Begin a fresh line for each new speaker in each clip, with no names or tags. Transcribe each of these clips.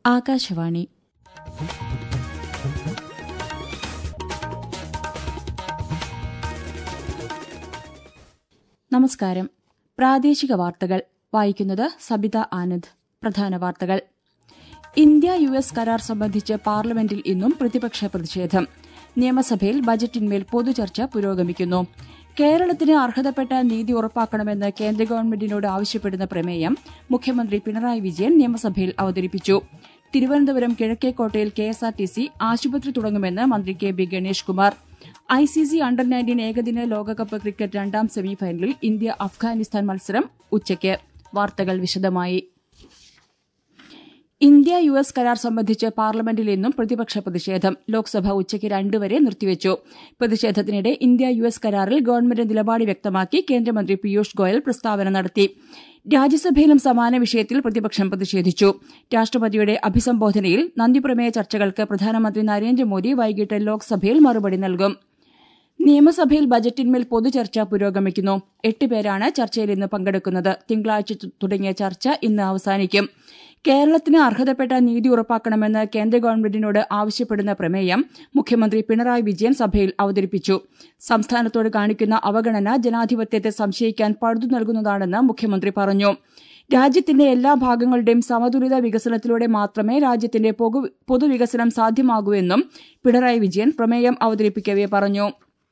ആകാശവാണി നമസ്കാരം പ്രാദേശിക വാർത്തകൾ വായിക്കുന്നത് സബിത ആനന്ദ് പ്രധാന വാർത്തകൾ ഇന്ത്യ യു എസ് കരാർ സംബന്ധിച്ച് പാർലമെന്റിൽ ഇന്നും പ്രതിപക്ഷ പ്രതിഷേധം നിയമസഭയിൽ ബജറ്റിന്മേൽ പൊതുചർച്ച പുരോഗമിക്കുന്നു കേരളത്തിന് അർഹതപ്പെട്ട നീതി ഉറപ്പാക്കണമെന്ന് കേന്ദ്ര ഗവൺമെന്റിനോട് ആവശ്യപ്പെടുന്ന പ്രമേയം മുഖ്യമന്ത്രി പിണറായി വിജയൻ നിയമസഭയിൽ അവതരിപ്പിച്ചു തിരുവനന്തപുരം കിഴക്കേക്കോട്ടയിൽ കെഎസ്ആർടിസി ആശുപത്രി തുടങ്ങുമെന്ന് മന്ത്രി K B Ganesh Kumar ICC under nineteen ഏകദിന ലോകകപ്പ് ക്രിക്കറ്റ് രണ്ടാം സെമിഫൈനലിൽ ഇന്ത്യ അഫ്ഗാനിസ്ഥാൻ മത്സരം ഉച്ചയ്ക്ക് വാർത്തകൾ വിശദമായി ഇന്ത്യ യു എസ് കരാർ സംബന്ധിച്ച് പാർലമെന്റിൽ ഇന്നും പ്രതിപക്ഷ പ്രതിഷേധം ലോക്സഭ ഉച്ചയ്ക്ക് രണ്ട് വരെ നിർത്തിവച്ചു പ്രതിഷേധത്തിനിടെ ഇന്ത്യ യു എസ് കരാറിൽ ഗവൺമെന്റ് നിലപാട് വ്യക്തമാക്കി കേന്ദ്രമന്ത്രി പീയൂഷ് ഗോയൽ പ്രസ്താവന നടത്തി രാജ്യസഭയിലും സമാന വിഷയത്തിൽ പ്രതിപക്ഷം പ്രതിഷേധിച്ചു രാഷ്ട്രപതിയുടെ അഭിസംബോധനയിൽ നന്ദിപ്രമേയ ചർച്ചകൾക്ക് പ്രധാനമന്ത്രി നരേന്ദ്രമോദി വൈകിട്ട് ലോക്സഭയിൽ മറുപടി നൽകും നിയമസഭയിൽ ബജറ്റിന്മേൽ പൊതുചർച്ച പുരോഗമിക്കുന്നു എട്ട് പേരാണ് ചർച്ചയിൽ ഇന്ന് പങ്കെടുക്കുന്നത് തിങ്കളാഴ്ച തുടങ്ങിയ ചർച്ച ഇന്ന് അവസാനിക്കും കേരളത്തിന് അർഹതപ്പെട്ട നീതി ഉറപ്പാക്കണമെന്ന് കേന്ദ്ര ഗവൺമെന്റിനോട് ആവശ്യപ്പെടുന്ന പ്രമേയം മുഖ്യമന്ത്രി പിണറായി വിജയൻ സഭയിൽ അവതരിപ്പിച്ചു സംസ്ഥാനത്തോട് കാണിക്കുന്ന അവഗണന ജനാധിപത്യത്തെ സംശയിക്കാൻ പഴുതു നൽകുന്നതാണെന്ന് മുഖ്യമന്ത്രി പറഞ്ഞു രാജ്യത്തിന്റെ എല്ലാ ഭാഗങ്ങളുടെയും സമതുലിത വികസനത്തിലൂടെ മാത്രമേ രാജ്യത്തിന്റെ പൊതുവികസനം സാധ്യമാകൂ എന്നും പിണറായി വിജയൻ പ്രമേയം അവതരിപ്പിക്കവെ പറഞ്ഞു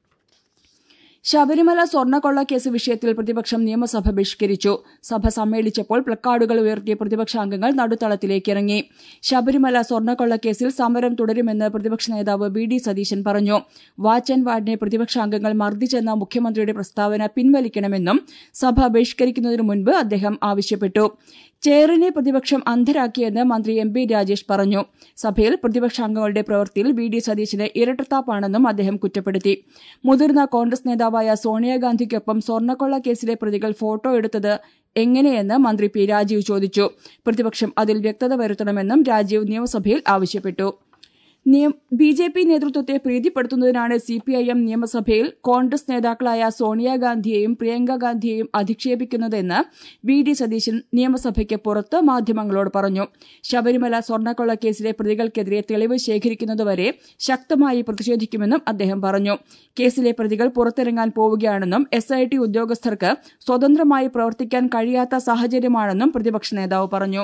ശബരിമല സ്വർണ്ണക്കൊള്ള കേസ് വിഷയത്തിൽ പ്രതിപക്ഷം നിയമസഭ ബഹിഷ്കരിച്ചു സഭ സമ്മേളിച്ചപ്പോൾ പ്ലക്കാർഡുകൾ ഉയർത്തിയ പ്രതിപക്ഷാംഗങ്ങൾ നടുത്തളത്തിലേക്ക് ഇറങ്ങി ശബരിമല സ്വർണ്ണക്കൊള്ള കേസിൽ സമരം തുടരുമെന്ന് പ്രതിപക്ഷ നേതാവ് ബി ഡി സതീശൻ പറഞ്ഞു വാച്ച് ആൻഡ് വാർഡിനെ പ്രതിപക്ഷാംഗങ്ങൾ മർദ്ദിച്ചെന്ന മുഖ്യമന്ത്രിയുടെ പ്രസ്താവന പിൻവലിക്കണമെന്നും സഭ ബഹിഷ്കരിക്കുന്നതിനു മുൻപ് അദ്ദേഹം ആവശ്യപ്പെട്ടു ചെയറിനെ പ്രതിപക്ഷം അന്ധരാക്കിയെന്ന് മന്ത്രി എം പി രാജേഷ് പറഞ്ഞു സഭയിൽ പ്രതിപക്ഷാംഗങ്ങളുടെ പ്രവൃത്തിയിൽ വി ഡി സതീശന് ഇരട്ടത്താപ്പാണെന്നും അദ്ദേഹം കുറ്റപ്പെടുത്തി മുതിർന്ന കോൺഗ്രസ് നേതാവായ സോണിയാഗാന്ധിക്കൊപ്പം സ്വർണ്ണക്കൊള്ള കേസിലെ പ്രതികൾ ഫോട്ടോ എടുത്തത് എങ്ങനെയെന്ന് മന്ത്രി പി രാജീവ് ചോദിച്ചു പ്രതിപക്ഷം അതിൽ വ്യക്തത വരുത്തണമെന്നും രാജീവ് നിയമസഭയിൽ ആവശ്യപ്പെട്ടു ബി ജെ പി നേതൃത്വത്തെ പ്രീതിപ്പെടുത്തുന്നതിനാണ് സി പി ഐ എം നിയമസഭയിൽ കോൺഗ്രസ് നേതാക്കളായ സോണിയാഗാന്ധിയെയും പ്രിയങ്ക ഗാന്ധിയെയും അധിക്ഷേപിക്കുന്നതെന്ന് വി ഡി സതീശൻ നിയമസഭയ്ക്ക് പുറത്ത് മാധ്യമങ്ങളോട് പറഞ്ഞു ശബരിമല സ്വർണ്ണക്കൊള്ള കേസിലെ പ്രതികൾക്കെതിരെ തെളിവ് ശേഖരിക്കുന്നതുവരെ ശക്തമായി പ്രതിഷേധിക്കുമെന്നും അദ്ദേഹം പറഞ്ഞു കേസിലെ പ്രതികൾ പുറത്തിറങ്ങാൻ പോവുകയാണെന്നും എസ് ഐ ടി ഉദ്യോഗസ്ഥർക്ക് സ്വതന്ത്രമായി പ്രവർത്തിക്കാൻ കഴിയാത്ത സാഹചര്യമാണെന്നും പ്രതിപക്ഷ നേതാവ് പറഞ്ഞു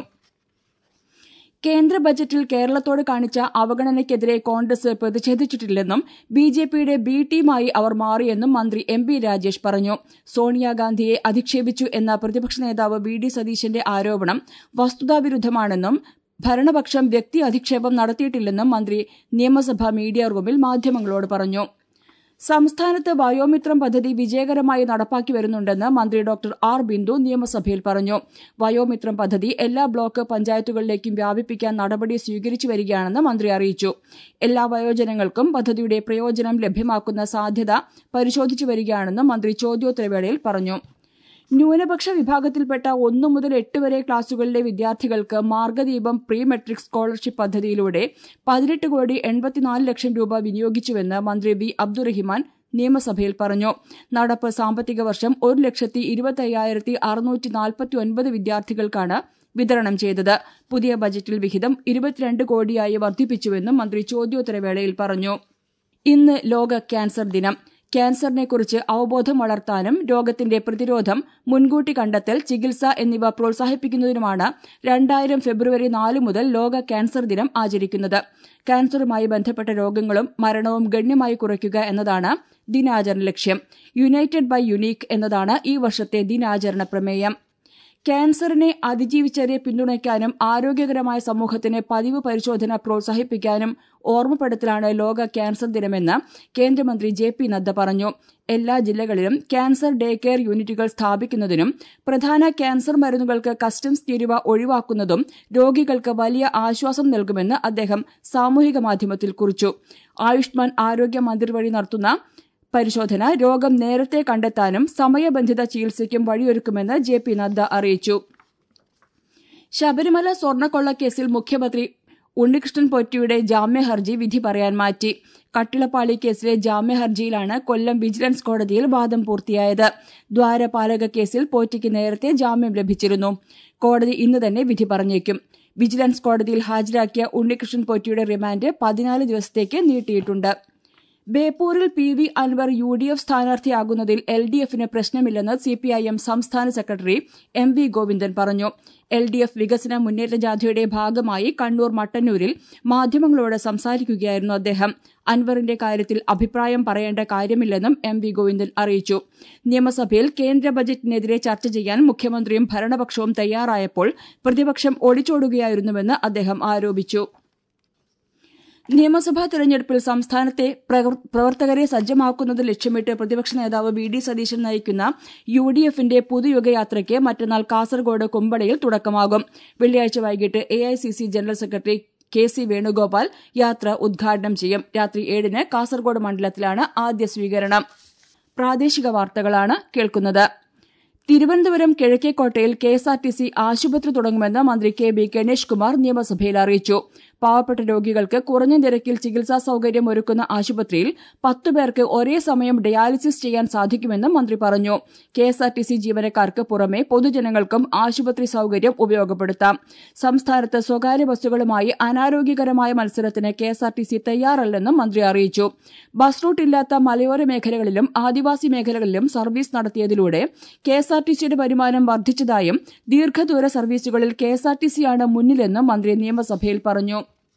കേന്ദ്ര ബജറ്റിൽ കേരളത്തോട് കാണിച്ച അവഗണനയ്ക്കെതിരെ കോൺഗ്രസ് പ്രതിഷേധിച്ചിട്ടില്ലെന്നും ബി ജെ പിയുടെ ബി ടീമായി അവർ മാറിയെന്നും മന്ത്രി എം പി രാജേഷ് പറഞ്ഞു സോണിയാഗാന്ധിയെ അധിക്ഷേപിച്ചു എന്ന പ്രതിപക്ഷ നേതാവ് വി ഡി സതീശന്റെ ആരോപണം വസ്തുതാവിരുദ്ധമാണെന്നും ഭരണപക്ഷം വ്യക്തി അധിക്ഷേപം നടത്തിയിട്ടില്ലെന്നും മന്ത്രി നിയമസഭാ മീഡിയ റൂമിൽ മാധ്യമങ്ങളോട് പറഞ്ഞു സംസ്ഥാനത്ത് വയോമിത്രം പദ്ധതി വിജയകരമായി നടപ്പാക്കി വരുന്നുണ്ടെന്ന് മന്ത്രി ഡോക്ടർ ആർ ബിന്ദു നിയമസഭയിൽ പറഞ്ഞു വയോമിത്രം പദ്ധതി എല്ലാ ബ്ലോക്ക് പഞ്ചായത്തുകളിലേക്കും വ്യാപിപ്പിക്കാൻ നടപടി സ്വീകരിച്ചു വരികയാണെന്ന് മന്ത്രി അറിയിച്ചു എല്ലാ വയോജനങ്ങൾക്കും പദ്ധതിയുടെ പ്രയോജനം ലഭ്യമാക്കുന്ന സാധ്യത പരിശോധിച്ചു വരികയാണെന്നും മന്ത്രി ചോദ്യോത്തരവേളയിൽ പറഞ്ഞു ന്യൂനപക്ഷ വിഭാഗത്തിൽപ്പെട്ട ഒന്നു മുതൽ എട്ട് വരെ ക്ലാസുകളിലെ വിദ്യാർത്ഥികൾക്ക് മാർഗദീപം പ്രീ മെട്രിക് സ്കോളർഷിപ്പ് പദ്ധതിയിലൂടെ പതിനെട്ട് കോടി എൺപത്തിനാല് ലക്ഷം രൂപ വിനിയോഗിച്ചുവെന്ന് മന്ത്രി വി അബ്ദുറഹിമാൻ നിയമസഭയിൽ പറഞ്ഞു നടപ്പ് സാമ്പത്തിക വർഷം ഒരു ലക്ഷത്തി ഇരുപത്തയ്യായിരത്തി അറുന്നൂറ്റി നാൽപ്പത്തി ഒൻപത് വിദ്യാർത്ഥികൾക്കാണ് വിതരണം ചെയ്തത് പുതിയ ബജറ്റിൽ വിഹിതം ഇരുപത്തിരണ്ട് കോടിയായി വർദ്ധിപ്പിച്ചുവെന്നും മന്ത്രി ചോദ്യോത്തരവേളയിൽ പറഞ്ഞു ഇന്ന് ലോക ക്യാൻസർ ദിനം ക്യാൻസറിനെക്കുറിച്ച് അവബോധം വളർത്താനും രോഗത്തിന്റെ പ്രതിരോധം മുൻകൂട്ടി കണ്ടെത്തൽ ചികിത്സ എന്നിവ പ്രോത്സാഹിപ്പിക്കുന്നതിനുമാണ് രണ്ടായിരം ഫെബ്രുവരി നാല് മുതൽ ലോക ക്യാൻസർ ദിനം ആചരിക്കുന്നത് ക്യാൻസറുമായി ബന്ധപ്പെട്ട രോഗങ്ങളും മരണവും ഗണ്യമായി കുറയ്ക്കുക എന്നതാണ് ദിനാചരണ ലക്ഷ്യം യുണൈറ്റഡ് ബൈ യുണീക്ക് എന്നതാണ് ഈ വർഷത്തെ ദിനാചരണ പ്രമേയം ക്യാൻസറിനെ അതിജീവിച്ചവരെ പിന്തുണയ്ക്കാനും ആരോഗ്യകരമായ സമൂഹത്തിന് പതിവ് പരിശോധന പ്രോത്സാഹിപ്പിക്കാനും ഓർമ്മപ്പെടുത്തലാണ് ലോക ക്യാൻസർ ദിനമെന്ന് കേന്ദ്രമന്ത്രി ജെ പി നദ്ദ പറഞ്ഞു എല്ലാ ജില്ലകളിലും ക്യാൻസർ ഡേ കെയർ യൂണിറ്റുകൾ സ്ഥാപിക്കുന്നതിനും പ്രധാന ക്യാൻസർ മരുന്നുകൾക്ക് കസ്റ്റംസ് തീരുവ ഒഴിവാക്കുന്നതും രോഗികൾക്ക് വലിയ ആശ്വാസം നൽകുമെന്ന് അദ്ദേഹം സാമൂഹിക മാധ്യമത്തിൽ കുറിച്ചു ആയുഷ്മാൻ ആരോഗ്യ മന്ത്രി വഴി നടത്തുന്ന പരിശോധന രോഗം നേരത്തെ കണ്ടെത്താനും സമയബന്ധിത ചികിത്സയ്ക്കും വഴിയൊരുക്കുമെന്ന് ജെ പി നദ്ദ അറിയിച്ചു ശബരിമല സ്വർണ്ണക്കൊള്ളക്കേസിൽ മുഖ്യമന്ത്രി ഉണ്ണികൃഷ്ണൻ പൊറ്റിയുടെ ജാമ്യഹർജി വിധി പറയാൻ മാറ്റി കട്ടിളപ്പാളി കേസിലെ ജാമ്യഹർജിയിലാണ് കൊല്ലം വിജിലൻസ് കോടതിയിൽ വാദം പൂർത്തിയായത് ദ്വാരപാലക കേസിൽ പോറ്റിക്ക് നേരത്തെ ജാമ്യം ലഭിച്ചിരുന്നു കോടതി ഇന്ന് തന്നെ വിധി പറഞ്ഞേക്കും വിജിലൻസ് കോടതിയിൽ ഹാജരാക്കിയ ഉണ്ണികൃഷ്ണൻ പോറ്റിയുടെ റിമാൻഡ് പതിനാല് ദിവസത്തേക്ക് നീട്ടിയിട്ടുണ്ട് ബേപ്പൂരിൽ P V Anvar U D F സ്ഥാനാർത്ഥിയാകുന്നതിൽ എൽ ഡി എഫിന് പ്രശ്നമില്ലെന്ന് സിപിഐഎം സംസ്ഥാന സെക്രട്ടറി എം വി ഗോവിന്ദൻ പറഞ്ഞു എൽ ഡി എഫ് വികസന മുന്നേറ്റ ജാഥയുടെ ഭാഗമായി കണ്ണൂർ മട്ടന്നൂരിൽ മാധ്യമങ്ങളോട് സംസാരിക്കുകയായിരുന്നു അദ്ദേഹം അൻവറിന്റെ കാര്യത്തിൽ അഭിപ്രായം പറയേണ്ട കാര്യമില്ലെന്നും എം വി ഗോവിന്ദൻ അറിയിച്ചു നിയമസഭയിൽ കേന്ദ്ര ബജറ്റിനെതിരെ ചർച്ച ചെയ്യാൻ മുഖ്യമന്ത്രിയും ഭരണപക്ഷവും തയ്യാറായപ്പോൾ പ്രതിപക്ഷം ഒളിച്ചോടുകയായിരുന്നുവെന്ന് അദ്ദേഹം ആരോപിച്ചു നിയമസഭാ തെരഞ്ഞെടുപ്പിൽ സംസ്ഥാനത്തെ പ്രവർത്തകരെ സജ്ജമാക്കുന്നത് ലക്ഷ്യമിട്ട് പ്രതിപക്ഷ നേതാവ് വി ഡി സതീശൻ നയിക്കുന്ന യു ഡി എഫിന്റെ പുതുയുഗയാത്രയ്ക്ക് മറ്റന്നാൾ കാസർഗോഡ് കുമ്പളയിൽ തുടക്കമാകും വെള്ളിയാഴ്ച വൈകിട്ട് A I C C general secretary K C Venugopal യാത്ര ഉദ്ഘാടനം ചെയ്യും രാത്രി ഏഴിന് കാസർഗോഡ് മണ്ഡലത്തിലാണ് ആദ്യ സ്വീകരണം പ്രാദേശിക വാർത്തകളാണ് കേൾക്കുന്നത് തിരുവനന്തപുരം കിഴക്കേക്കോട്ടയിൽ K S R T C ആശുപത്രി തുടങ്ങുമെന്ന് മന്ത്രി കെ ബി ഗണേഷ് കുമാർ നിയമസഭയിൽ അറിയിച്ചു പാവപ്പെട്ട രോഗികൾക്ക് കുറഞ്ഞ നിരക്കിൽ ചികിത്സാ സൌകര്യം ഒരുക്കുന്ന ആശുപത്രിയിൽ പത്തു പേർക്ക് ഒരേ സമയം ഡയാലിസിസ് ചെയ്യാൻ സാധിക്കുമെന്നും മന്ത്രി പറഞ്ഞു K S R T C ജീവനക്കാർക്ക് പുറമെ പൊതുജനങ്ങൾക്കും ആശുപത്രി സൌകര്യം ഉപയോഗപ്പെടുത്താം സംസ്ഥാനത്ത് സ്വകാര്യ ബസ്സുകളുമായി അനാരോഗ്യകരമായ മത്സരത്തിന് K S R T C തയ്യാറല്ലെന്നും മന്ത്രി അറിയിച്ചു ബസ് റൂട്ട് ഇല്ലാത്ത മലയോര മേഖലകളിലും ആദിവാസി മേഖലകളിലും സർവീസ് നടത്തിയതിലൂടെ കെ എസ് ആർ ടി സിയുടെ വരുമാനം വർദ്ധിച്ചതായും ദീർഘദൂര സർവീസുകളിൽ കെ എസ് ആർ ടി സിയാണ് മുന്നിലെന്നും മന്ത്രി നിയമസഭയിൽ പറഞ്ഞു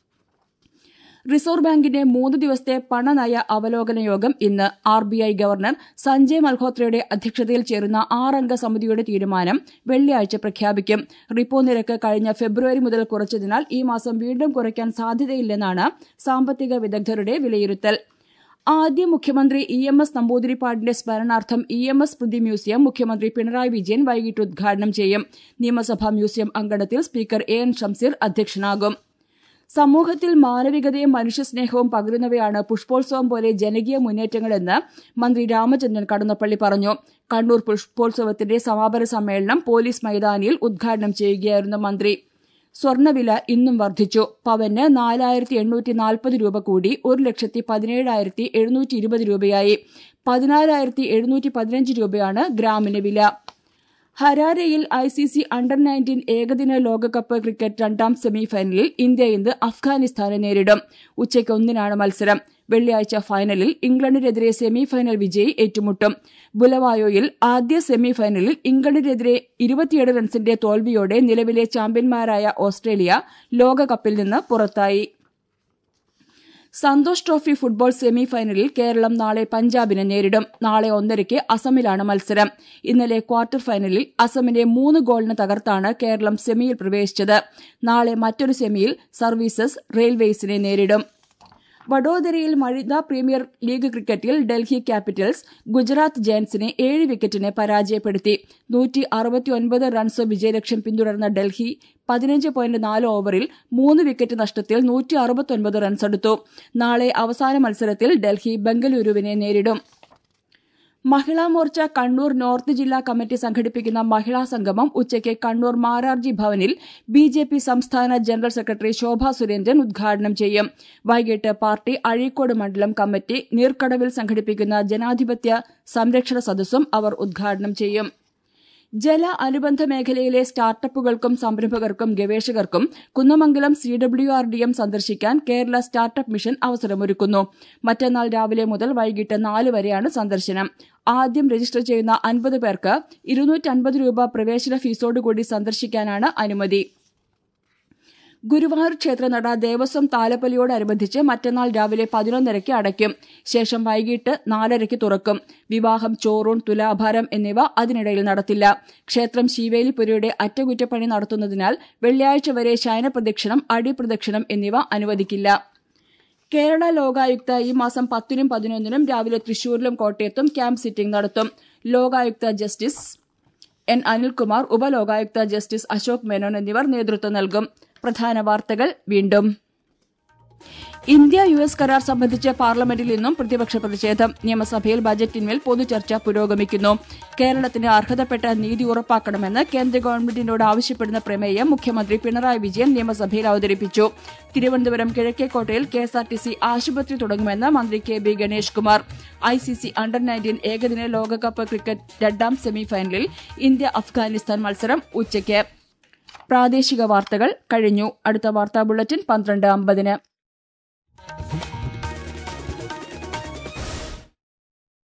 റിസർവ് ബാങ്കിന്റെ മൂന്ന് ദിവസത്തെ പണനയ അവലോകന യോഗം ഇന്ന് R B I governor Sanjay മൽഹോത്രയുടെ അധ്യക്ഷതയിൽ ചേരുന്ന ആറംഗ സമിതിയുടെ തീരുമാനം വെള്ളിയാഴ്ച പ്രഖ്യാപിക്കും റിപ്പോ നിരക്ക് കഴിഞ്ഞ ഫെബ്രുവരി മുതൽ കുറച്ചതിനാൽ ഈ മാസം വീണ്ടും കുറയ്ക്കാൻ സാധ്യതയില്ലെന്നാണ് സാമ്പത്തിക വിദഗ്ധരുടെ വിലയിരുത്തൽ ആദ്യ മുഖ്യമന്ത്രി ഇ എം എസ് നമ്പൂതിരിപ്പാടിന്റെ സ്മരണാർത്ഥം E M S Smriti museum മുഖ്യമന്ത്രി പിണറായി വിജയൻ വൈകിട്ട് ഉദ്ഘാടനം ചെയ്യും നിയമസഭാ മ്യൂസിയം അങ്കണത്തിൽ സ്പീക്കർ എ എൻ ഷംസീർ അധ്യക്ഷനാകും സമൂഹത്തിൽ മാനവികതയും മനുഷ്യസ്നേഹവും പകരുന്നവയാണ് പുഷ്പോത്സവം പോലെ ജനകീയ മുന്നേറ്റങ്ങളെന്ന് മന്ത്രി രാമചന്ദ്രൻ കടന്നപ്പള്ളി പറഞ്ഞു കണ്ണൂർ പുഷ്പോത്സവത്തിന്റെ സമാപന സമ്മേളനം പോലീസ് മൈതാനിയിൽ ഉദ്ഘാടനം ചെയ്യുകയായിരുന്നു മന്ത്രി സ്വർണ്ണവില ഇന്നും വർദ്ധിച്ചു പവന് നാലായിരത്തി എണ്ണൂറ്റി നാൽപ്പത് രൂപ കൂടി ഒരു ലക്ഷത്തി പതിനേഴായിരത്തി എഴുന്നൂറ്റി ഇരുപത് രൂപയായി പതിനാലായിരത്തി എഴുന്നൂറ്റി പതിനഞ്ച് രൂപയാണ് ഗ്രാമിന് വില ഹരാരയിൽ I C C under nineteen ഏകദിന ലോകകപ്പ് ക്രിക്കറ്റ് രണ്ടാം സെമിഫൈനലിൽ ഇന്ത്യ ഇന്ന് അഫ്ഗാനിസ്ഥാനെ നേരിടും ഉച്ചയ്ക്ക് ഒന്നിനാണ് മത്സരം വെള്ളിയാഴ്ച ഫൈനലിൽ ഇംഗ്ലണ്ടിനെതിരെ സെമിഫൈനൽ വിജയി ഏറ്റുമുട്ടും ബുലവായോയിൽ ആദ്യ സെമിഫൈനലിൽ ഇംഗ്ലണ്ടിനെതിരെ ഇരുപത്തിയേഴ് റൺസിന്റെ തോൽവിയോടെ നിലവിലെ ചാമ്പ്യന്മാരായ ഓസ്ട്രേലിയ ലോകകപ്പിൽ നിന്ന് പുറത്തായി സന്തോഷ് ട്രോഫി ഫുട്ബോൾ സെമിഫൈനലിൽ കേരളം നാളെ പഞ്ചാബിനെ നേരിടും നാളെ ഒന്നരയ്ക്ക് അസമിലാണ് മത്സരം ഇന്നലെ ക്വാർട്ടർ ഫൈനലിൽ അസമിനെ മൂന്ന് ഗോളിന് തകർത്താണ് കേരളം സെമിയിൽ പ്രവേശിച്ചത് നാളെ മറ്റൊരു സെമിയിൽ സർവീസസ് റെയിൽവേസിനെ നേരിടും വഡോദരയിൽ വനിത പ്രീമിയർ ലീഗ് ക്രിക്കറ്റിൽ ഡൽഹി ക്യാപിറ്റൽസ് ഗുജറാത്ത് ജയന്റ്സിനെ ഏഴ് വിക്കറ്റിന് പരാജയപ്പെടുത്തി നൂറ്റി അറുപത്തിയൊൻപത് റൺസ് വിജയലക്ഷ്യം പിന്തുടർന്ന ഡൽഹി പതിനഞ്ച് പോയിന്റ് നാല് ഓവറിൽ മൂന്ന് വിക്കറ്റ് നഷ്ടത്തിൽ നൂറ്റി അറുപത്തൊൻപത് റൺസെടുത്തു നാളെ അവസാന മത്സരത്തിൽ ഡൽഹി ബംഗളൂരുവിനെ നേരിടും മഹിളാ മോർച്ച കണ്ണൂർ നോർത്ത് ജില്ലാ കമ്മിറ്റി സംഘടിപ്പിക്കുന്ന മഹിളാ സംഗമം ഉച്ചയ്ക്ക് കണ്ണൂർ മാരാർജി ഭവനിൽ ബി ജെ പി സംസ്ഥാന ജനറൽ സെക്രട്ടറി ശോഭ സുരേന്ദ്രൻ ഉദ്ഘാടനം ചെയ്യും വൈകിട്ട് പാർട്ടി അഴീക്കോട് മണ്ഡലം കമ്മിറ്റി നീർക്കടവിൽ സംഘടിപ്പിക്കുന്ന ജനാധിപത്യ സംരക്ഷണ സദസ്സും അവർ ഉദ്ഘാടനം ചെയ്യും ജല അനുബന്ധ മേഖലയിലെ സ്റ്റാർട്ടപ്പുകൾക്കും സംരംഭകർക്കും ഗവേഷകർക്കും Kunnamangalam C W R D M സന്ദർശിക്കാൻ കേരള സ്റ്റാർട്ടപ്പ് മിഷൻ അവസരമൊരുക്കുന്നു മറ്റന്നാൾ രാവിലെ മുതൽ വൈകിട്ട് നാല് വരെയാണ് സന്ദർശനം ആദ്യം രജിസ്റ്റർ ചെയ്യുന്ന അൻപത് പേർക്ക് ഇരുന്നൂറ്റൻപത് രൂപ പ്രവേശന ഫീസോടുകൂടി സന്ദർശിക്കാനാണ് അനുമതി ഗുരുവായൂർ ക്ഷേത്രനട ദേവസ്വം താലപ്പൊലിയോടനുബന്ധിച്ച് മറ്റന്നാൾ രാവിലെ പതിനൊന്നരയ്ക്ക് അടയ്ക്കും ശേഷം വൈകിട്ട് നാലരയ്ക്ക് തുറക്കും വിവാഹം ചോറൂൺ തുലാഭാരം എന്നിവ അതിനിടയിൽ നടത്തില്ല ക്ഷേത്രം ശീവേലിപുരയുടെ അറ്റകുറ്റപ്പണി നടത്തുന്നതിനാൽ വെള്ളിയാഴ്ച വരെ ശയനപ്രദക്ഷിണം അടിപ്രദക്ഷിണം എന്നിവ അനുവദിക്കില്ല കേരള ലോകായുക്ത ഈ മാസം പത്തിനും പതിനൊന്നിനും രാവിലെ തൃശൂരിലും കോട്ടയത്തും ക്യാമ്പ് സിറ്റിംഗ് നടത്തും Lokayukta justice N Anilkumar Upalokayukta justice Ashok Menon എന്നിവർ നേതൃത്വം നൽകും പ്രധാന വാർത്തകൾ വീണ്ടും ഇന്ത്യ യു എസ് കരാർ സംബന്ധിച്ച് പാർലമെന്റിൽ നിന്നും പ്രതിപക്ഷ പ്രതിഷേധം നിയമസഭയിൽ ബജറ്റിന്മേൽ പൊതുചർച്ച പുരോഗമിക്കുന്നു കേരളത്തിന് അർഹതപ്പെട്ട നീതി ഉറപ്പാക്കണമെന്ന് കേന്ദ്ര ഗവൺമെന്റിനോട് ആവശ്യപ്പെടുന്ന പ്രമേയം മുഖ്യമന്ത്രി പിണറായി വിജയൻ നിയമസഭയിൽ അവതരിപ്പിച്ചു തിരുവനന്തപുരം കിഴക്കേക്കോട്ടയിൽ കെഎസ്ആർടിസി ആശുപത്രി തുടങ്ങുമെന്ന് മന്ത്രി K B Ganesh Kumar ICC under nineteen ഏകദിന ലോകകപ്പ് ക്രിക്കറ്റ് രണ്ടാം സെമിഫൈനലിൽ ഇന്ത്യ അഫ്ഗാനിസ്ഥാൻ മത്സരം ഉച്ചയ്ക്ക് പ്രാദേശിക വാർത്തകൾ കഴിഞ്ഞു അടുത്ത വാർത്താ ബുള്ളറ്റിൻ പന്ത്രണ്ട് അമ്പതിന്